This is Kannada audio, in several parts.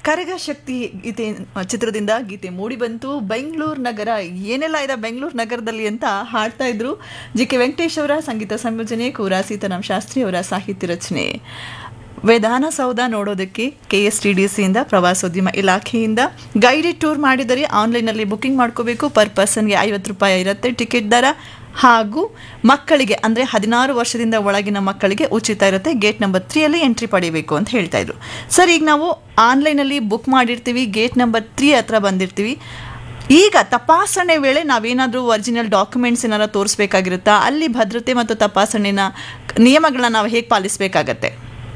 ಕರಗ ಶಕ್ತಿ ಗೀತೆ ಚಿತ್ರದಿಂದ ಗೀತೆ ಮೂಡಿ ಬಂತು ಬೆಂಗಳೂರು ನಗರ ಏನೆಲ್ಲ ಇದೆ ಬೆಂಗಳೂರು ನಗರದಲ್ಲಿ ಅಂತ ಹಾಡ್ತಾ ಇದ್ರು ಜಿ ಕೆ ವೆಂಕಟೇಶ್ ಅವರ ಸಂಗೀತ ಸಂಯೋಜನೆ ಕೂರಾ ಸೀತಾರಾಮ್ ಶಾಸ್ತ್ರಿ ಅವರ ಸಾಹಿತ್ಯ ರಚನೆ ವಿಧಾನಸೌಧ ನೋಡೋದಕ್ಕೆ ಕೆ ಎಸ್ ಟಿ ಡಿ ಸಿಯಿಂದ ಪ್ರವಾಸೋದ್ಯಮ ಇಲಾಖೆಯಿಂದ ಗೈಡೆಡ್ ಟೂರ್ ಮಾಡಿದರೆ ಆನ್ಲೈನಲ್ಲಿ ಬುಕಿಂಗ್ ಮಾಡ್ಕೋಬೇಕು ಪರ್ ಪರ್ಸನ್ಗೆ ಐವತ್ತು ರೂಪಾಯಿ ಇರುತ್ತೆ ಟಿಕೆಟ್ ದರ ಹಾಗೂ ಮಕ್ಕಳಿಗೆ ಅಂದರೆ ಹದಿನಾರು ವರ್ಷದಿಂದ ಒಳಗಿನ ಮಕ್ಕಳಿಗೆ ಉಚಿತ ಇರುತ್ತೆ ಗೇಟ್ ನಂಬರ್ ತ್ರೀಯಲ್ಲಿ ಎಂಟ್ರಿ ಪಡಿಬೇಕು ಅಂತ ಹೇಳ್ತಾ ಇದ್ರು ಸರ್ ಈಗ ನಾವು ಆನ್ಲೈನಲ್ಲಿ ಬುಕ್ ಮಾಡಿರ್ತೀವಿ ಗೇಟ್ ನಂಬರ್ ತ್ರೀ ಹತ್ರ ಬಂದಿರ್ತೀವಿ ಈಗ ತಪಾಸಣೆ ವೇಳೆ ನಾವೇನಾದರೂ ಒರಿಜಿನಲ್ ಡಾಕ್ಯುಮೆಂಟ್ಸ್ ಏನಾರ ತೋರಿಸ್ಬೇಕಾಗಿರುತ್ತಾ ಅಲ್ಲಿ ಭದ್ರತೆ ಮತ್ತು ತಪಾಸಣೆನ ನಿಯಮಗಳನ್ನ ನಾವು ಹೇಗೆ ಪಾಲಿಸಬೇಕಾಗತ್ತೆ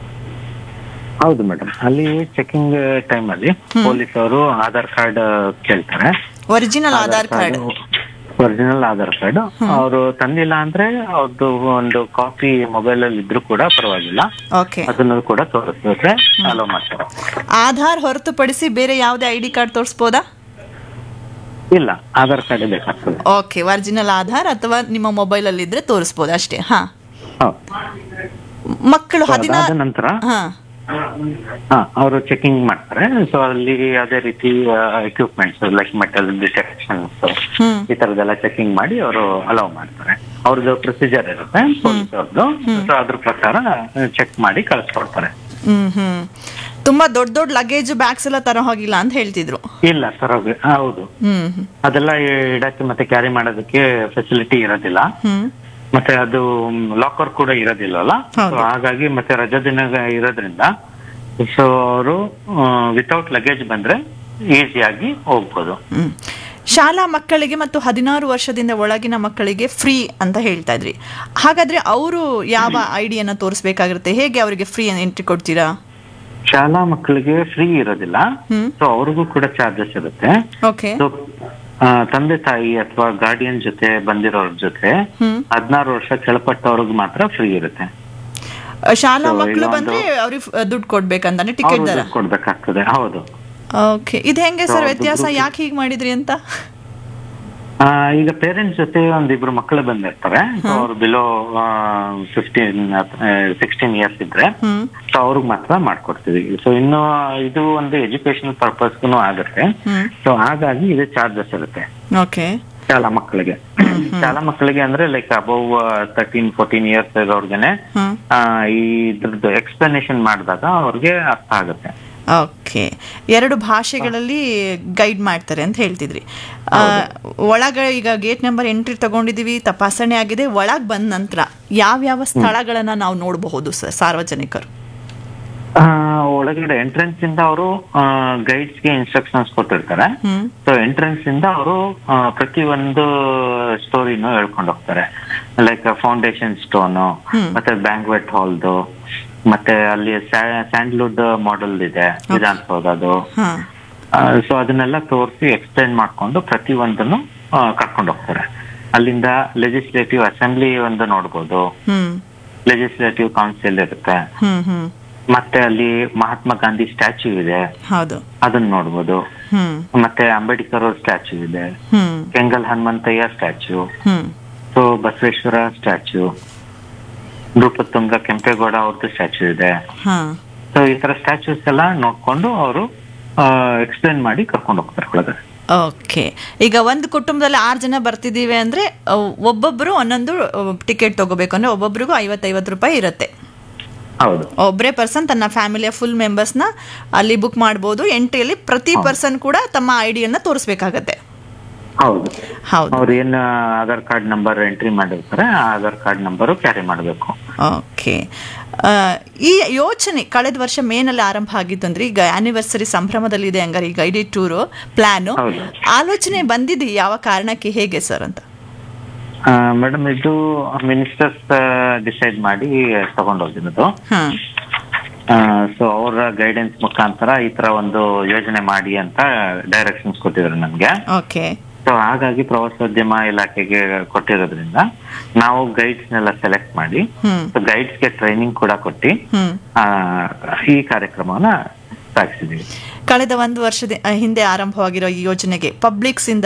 ಹೌದು ಮೇಡಮ್ ಅಲ್ಲಿ ಚೆಕಿಂಗ್ ಟೈಮ್ ಅಲ್ಲಿ ಪೊಲೀಸ್ ಅವರು ಆಧಾರ್ ಕಾರ್ಡ್ ಕೇಳ್ತಾರೆ original Aadhaar card original Aadhaar card ಅವರು ತಂದಿಲ್ಲ ಅಂದ್ರೆ ಅವ್ರದ್ದು ಒಂದು ಕಾಪಿ ಮೊಬೈಲ್ ಅಲ್ಲಿ ಇದ್ರೂ ಕೂಡ ಪರವಾಗಿಲ್ಲ ಓಕೆ ಅದನ್ನು ಕೂಡ ತೋರಿಸಿದ್ರೆ ಅಲೋ ಮಾಡ್ತಾರೆ ಆಧಾರ್ ಹೊರತುಪಡಿಸಿ ಬೇರೆ ಯಾವುದೇ ಐ ಡಿ ಕಾರ್ಡ್ ತೋರಿಸ್ಬೋದಾ ಇಲ್ಲ ಆಧಾರ್ ಕಾರ್ಡ್ ಬೇಕಾಗ್ತದೆ ಓಕೆ ಒರಿಜಿನಲ್ ಆಧಾರ್ ಅಥವಾ ನಿಮ್ಮ ಮೊಬೈಲಲ್ಲಿ ಇದ್ರೆ ತೋರಿಸ್ಬೋದು ಅಷ್ಟೇ ಹಾ ಹೌದು ಮಕ್ಕಳು So, ಹದಿನಾರು ಅದಾದ ನಂತರ ಹಾ ಹಾ ಅವರು ಚೆಕಿಂಗ್ ಮಾಡ್ತಾರೆ ಸೊ ಅಲ್ಲಿ ಯಾವುದೇ ರೀತಿ equipments like metal detections hmm ಈ ತರದೆಲ್ಲ ಚೆಕಿಂಗ್ ಮಾಡಿ ಅವರು ಅಲೌ ಮಾಡ್ತಾರೆ ಅವ್ರದ್ದು ಪ್ರೊಸೀಜರ್ ಇರುತ್ತೆ ಪೊಲೀಸ್ ಅವ್ರದ್ದು ಸೊ ಅದ್ರ ಪ್ರಕಾರ ಚೆಕ್ ಮಾಡಿ ಕಳಿಸ್ಕೊಡ್ತಾರೆ ಹ್ಮ್ ಹ್ಮ್ ತುಂಬಾ ದೊಡ್ಡ ದೊಡ್ಡ ಲಗೇಜ್ ಬ್ಯಾಗ್ಸ್ ಎಲ್ಲ ತರ ಹೋಗಿಲ್ಲ ಅಂತ ಹೇಳ್ತಿದ್ರು ಇಲ್ಲ ಸರ್ ಹೌದು ಹ್ಮ್ ಹ್ಮ್ ಅದೆಲ್ಲ ಇಡಕ್ಕೆ ಮತ್ತೆ ಕ್ಯಾರಿ ಮಾಡೋದಕ್ಕೆ ಫೆಸಿಲಿಟಿ ಇರೋದಿಲ್ಲ ಹ್ಮ್ ಮತ್ತೆ ಅದು ಲಾಕರ್ ಕೂಡ ಇರೋದಿಲ್ಲಲ್ಲ ಹೌದು. So ಹಾಗಾಗಿ ಮತ್ತೆ ರಜಾ ದಿನ ಇರೋದ್ರಿಂದ ಸೊ ಅವರು ವಿತೌಟ್ ಲಗೇಜ್ ಬಂದ್ರೆ ಈಸಿಯಾಗಿ ಹೋಗ್ಬೋದು ಹ್ಮ್. ಶಾಲಾ ಮಕ್ಕಳಿಗೆ ಮತ್ತು ಹದಿನಾರು ವರ್ಷದಿಂದ ಒಳಗಿನ ಮಕ್ಕಳಿಗೆ ಫ್ರೀ ಅಂತ ಹೇಳ್ತಾ ಇದ್ರಿ ಹಾಗಾದ್ರೆ ಅವರು ಯಾವ ಐಡಿಯನ್ನ ತೋರಿಸ್ಬೇಕಾಗಿರುತ್ತೆ ಹೇಗೆ ಅವರಿಗೆ ಫ್ರೀ ಎಂಟ್ರಿ ಕೊಡ್ತೀರಾ ಶಾಲಾ ಮಕ್ಕಳಿಗೆ ಫ್ರೀ ಇರೋದಿಲ್ಲ ಹ್ಮ್ ಸೊ ಅವ್ರಿಗೂ ಕೂಡ ಚಾರ್ಜಸ್ ಇರುತ್ತೆ ಓಕೆ ಸೊ ತಂದೆ ತಾಯಿ ಅಥವಾ ಗಾರ್ಡಿಯನ್ ಜೊತೆ ಬಂದಿರೋರ್ ಜೊತೆ ಹ್ಮ್ ಹದಿನಾರು ವರ್ಷ ಕೆಳಪಟ್ಟವ್ರಿಗೆ ಮಾತ್ರ ಫ್ರೀ ಇರುತ್ತೆ ಶಾಲಾ So, ಮಕ್ಕಳು ಇನ್ನೊಂದು- ಬಂದ್ರೆ ಅವ್ರಿಗೆ ದುಡ್ಡು ಕೊಡ್ಬೇಕಂತಾನೆ ಟಿಕೆಟ್ ಅವ್ರು ದರ ದುಡ್ಡು ಕೊಡ್ಬೇಕಾಗ್ತದೆ ಹೌದು ಓಕೆ ಇದು ಹೆಂಗೆ So, ಸರ್ ಅದು ವ್ಯತ್ಯಾಸ group- ಯಾಕೆ ಹೀಗೆ ಮಾಡಿದ್ರಿ ಅಂತ ಆ, ಈಗ ಪೇರೆಂಟ್ಸ್ ಜೊತೆ ಒಂದಿಬ್ರು ಮಕ್ಕಳು ಬಂದಿರ್ತಾರೆ ಅವ್ರು ಬಿಲೋ ಫಿಫ್ಟೀನ್ ಸಿಕ್ಸ್ಟೀನ್ ಇಯರ್ಸ್ ಇದ್ರೆ ಹ್ಮ್ ಸೊ ಅವ್ರಿಗೆ ಮಾತ್ರ ಮಾಡ್ಕೊಡ್ತೀವಿ ಸೊ ಇನ್ನು ಇದು ಒಂದು ಎಜುಕೇಶನ್ ಪರ್ಪಸ್ಗೂ ಆಗುತ್ತೆ ಹ್ಮ್ ಸೊ ಹಾಗಾಗಿ ಇದು ಚಾರ್ಜಸ್ ಇರುತ್ತೆ ಓಕೆ ಶಾಲಾ ಮಕ್ಕಳಿಗೆ ಶಾಲಾ ಮಕ್ಕಳಿಗೆ ಅಂದ್ರೆ like above thirteen fourteen years ಇರೋರ್ಗೆನೆ ಹ್ಮ್ ಆ, ಈ ಇದ್ರದ್ದು ಎಕ್ಸ್ಪ್ಲನೇಷನ್ ಮಾಡಿದಾಗ ಅವ್ರಿಗೆ ಅರ್ಥ ಆಗುತ್ತೆ ಓಕೆ ಎರಡು ಭಾಷೆಗಳಲ್ಲಿ ಗೈಡ್ ಮಾಡ್ತಾರೆ ಅಂತ ಹೇಳ್ತಿದ್ರಿ ಆ, ಒಳಗ ಈಗ ಗೇಟ್ ನಂಬರ್ ಎಂಟ್ರಿ ತಗೊಂಡಿದೀವಿ ತಪಾಸಣೆ ಆಗಿದೆ ಒಳಗ್ ಬಂದ ನಂತರ ಯಾವ್ಯಾವ ಸ್ಥಳಗಳನ್ನ ನಾವು ನೋಡಬಹುದು ಸರ್ ಸಾರ್ವಜನಿಕರು ಆ, ಒಳಗಡೆ ಎಂಟ್ರೆನ್ಸ್ ಇಂದ ಅವರು ಗೈಡ್ಸ್ ಗೆ ಇನ್ಸ್ಟ್ರಕ್ಷನ್ಸ್ ಕೊಟ್ಟಿರ್ತಾರೆ ಹ್ಮ್ ಸೊ ಎಂಟ್ರೆನ್ಸ್ ಇಂದ ಅವರು ಪ್ರತಿ ಒಂದು ಸ್ಟೋರಿನೂ ಹೇಳ್ಕೊಂಡು ಹೋಗ್ತಾರೆ ಲೈಕ್ ಫೌಂಡೇಶನ್ ಸ್ಟೋನ್ ಹ್ಮ್. ಮತ್ತೆ ಬ್ಯಾಂಕ್ವೆಟ್ ಹಾಲ್ದು ಮತ್ತೆ ಅಲ್ಲಿ ಸ್ಯಾಂಡ್ಲ್ವುಡ್ ಮಾಡೆಲ್ ಇದೆ ವಿಧಾನಸೌಧದು ಹಾ ಸೊ ಅದನ್ನೆಲ್ಲ ತೋರಿಸಿ ಎಕ್ಸ್ಪ್ಲೈನ್ ಮಾಡ್ಕೊಂಡು ಪ್ರತಿ ಒಂದನ್ನು ಕರ್ಕೊಂಡು ಹೋಗ್ತಾರೆ ಅಲ್ಲಿಂದ ಲೆಜಿಸ್ಲೇಟಿವ್ ಅಸೆಂಬ್ಲಿ ಒಂದು ನೋಡ್ಬೋದು ಹ್ಮ್ ಲೆಜಿಸ್ಲೇಟಿವ್ ಕೌನ್ಸಿಲ್ ಇರುತ್ತೆ ಹ್ಮ್ ಹ್ಮ್ ಮತ್ತೆ ಅಲ್ಲಿ ಮಹಾತ್ಮ ಗಾಂಧಿ ಸ್ಟ್ಯಾಚ್ಯೂ ಇದೆ ಹೌದು ಅದನ್ನ ನೋಡ್ಬೋದು ಹ್ಮ್ ಮತ್ತೆ ಅಂಬೇಡ್ಕರ್ ಅವ್ರ ಸ್ಟ್ಯಾಚ್ಯೂ ಇದೆ hmm Kengal Hanumanthaiah statue hmm so Basaveshwara statue Nrupatunga Kempegowda ಅವ್ರದ್ದು ಸ್ಟ್ಯಾಚ್ಯೂ ಇದೆ ಹಾ ಸೊ ಈ ತರ ಸ್ಟ್ಯಾಚ್ಯೂಸ್ ಎಲ್ಲ ನೋಡ್ಕೊಂಡು ಅವರು ಎಕ್ಸ್ಪ್ಲೇನ್ ಮಾಡಿ ಕರ್ಕೊಂಡು ಹೋಗ್ತಾರೆ ಒಳಗಡೆ ಓಕೆ ಈಗ ಒಂದು ಕುಟುಂಬದಲ್ಲಿ ಆರು ಜನ ಬರ್ತಿದ್ದೀವಿ ಅಂದ್ರೆ ಅಹ್, ಒಬ್ಬೊಬ್ರು ಒಂದೊಂದು ಟಿಕೆಟ್ ತಗೋಬೇಕು ಅಂದ್ರೆ ಒಬ್ಬೊಬ್ರಿಗೂ ಐವತ್ತೈವತ್ತು ರೂಪಾಯಿ ಇರುತ್ತೆ ಹೌದು ಒಬ್ಬರೇ ಪರ್ಸನ್ ತನ್ನ ಫ್ಯಾಮಿಲಿಯ ಫುಲ್ ಮೆಂಬರ್ಸ್ನ ಅಲ್ಲಿ ಬುಕ್ ಮಾಡ್ಬೋದು ಎಂಟ್ರಿಯಲ್ಲಿ ಪ್ರತಿ ಪರ್ಸನ್ ಕೂಡ ತಮ್ಮ ಐ ಡಿಯನ್ನು ತೋರಿಸ್ಬೇಕಾಗತ್ತೆ ಹೌದು ಹೌದು ಅವ್ರು ಏನ್ ಆಧಾರ್ ಕಾರ್ಡ್ ನಂಬರ್ ಎಂಟ್ರಿ ಮಾಡಿರ್ತಾರೆ ಆ ಆಧಾರ್ ಕಾರ್ಡ್ ನಂಬರು ಕ್ಯಾರಿ ಮಾಡಬೇಕು ಓಕೆ ಈ ಯೋಚನೆ ಕಳೆದ ವರ್ಷ ಮೇನಲ್ಲಿ ಆರಂಭ ಆಗಿತ್ತು ಅಂದ್ರೆ ಈಗ ಆನಿವರ್ಸರಿ ಸಂಭ್ರಮದಲ್ಲಿದೆ ಹಂಗಾರೆ ಈ ಗೈಡೆಡ್ ಟೂರು ಪ್ಲಾನು ಹೌದು. ಆಲೋಚನೆ ಬಂದಿದೆ ಯಾವ ಕಾರಣಕ್ಕೆ ಹೇಗೆ ಸರ್ ಅಂತ ಮೇಡಮ್ ಇದು ಮಿನಿಸ್ಟರ್ಸ್ ಡಿಸೈಡ್ ಮಾಡಿ ತಗೊಂಡೋಗಿರೋದು ಹಾ ಸೊ ಅವರ ಗೈಡೆನ್ಸ್ ಮುಖಾಂತರ ಈ ತರ ಒಂದು ಯೋಜನೆ ಮಾಡಿ ಅಂತ ಡೈರೆಕ್ಷನ್ಸ್ ಕೊಟ್ಟಿದ್ರು ನಮ್ಗೆ ಓಕೆ ಸೊ ಹಾಗಾಗಿ ಪ್ರವಾಸೋದ್ಯಮ ಇಲಾಖೆಗೆ ಕೊಟ್ಟಿರೋದ್ರಿಂದ ನಾವು ಗೈಡ್ಸ್ ನೆಲ್ಲ ಸೆಲೆಕ್ಟ್ ಮಾಡಿ ಹ್ಮ್ ಗೈಡ್ಸ್ ಗೆ ಟ್ರೈನಿಂಗ್ ಕೂಡ ಕೊಟ್ಟು ಹ್ಮ್ ಆ, ಈ ಕಾರ್ಯಕ್ರಮವನ್ನ ಸಾಗಿಸಿದೀವಿ ಕಳೆದ ಒಂದು ವರ್ಷದ ಹಿಂದೆ ಆರಂಭವಾಗಿರೋ ಈ ಯೋಜನೆಗೆ ಪಬ್ಲಿಕ್ಸ್ ಇಂದ